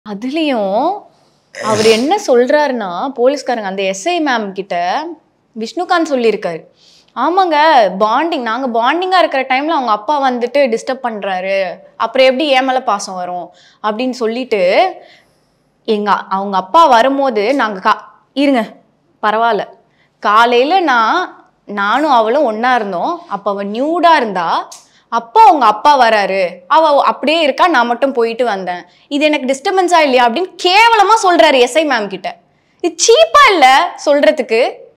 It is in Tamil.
அதுலயும் அவர் என்ன சொல்றாருன்னா போலீஸ்காரங்க அந்த எஸ்ஐ மேம் கிட்ட விஷ்ணுகாந்த் சொல்லியிருக்காரு ஆமாங்க பாண்டிங் நாங்க பாண்டிங்கா இருக்கிற டைம்ல அவங்க அப்பா வந்துட்டு டிஸ்டர்ப் பண்றாரு அப்புறம் எப்படி ஏன் மேல பாசம் வரும் அப்படின்னு சொல்லிட்டு எங்க அவங்க அப்பா வரும்போது நாங்க கா இருங்க பரவாயில்ல காலையில நான் நானும் அவளும் ஒண்ணா இருந்தோம் அப்ப அவ நியூடா இருந்தா அப்போ அவங்க அப்பா வராரு அவ அப்படியே இருக்கா நான் மட்டும் போயிட்டு வந்தேன் இது எனக்கு டிஸ்டர்பன்ஸா இல்லையா அப்படின்னு கேவலமா சொல்றாரு எஸ்ஐ மேம் கிட்ட இது சீப்பா இல்ல சொல்றதுக்கு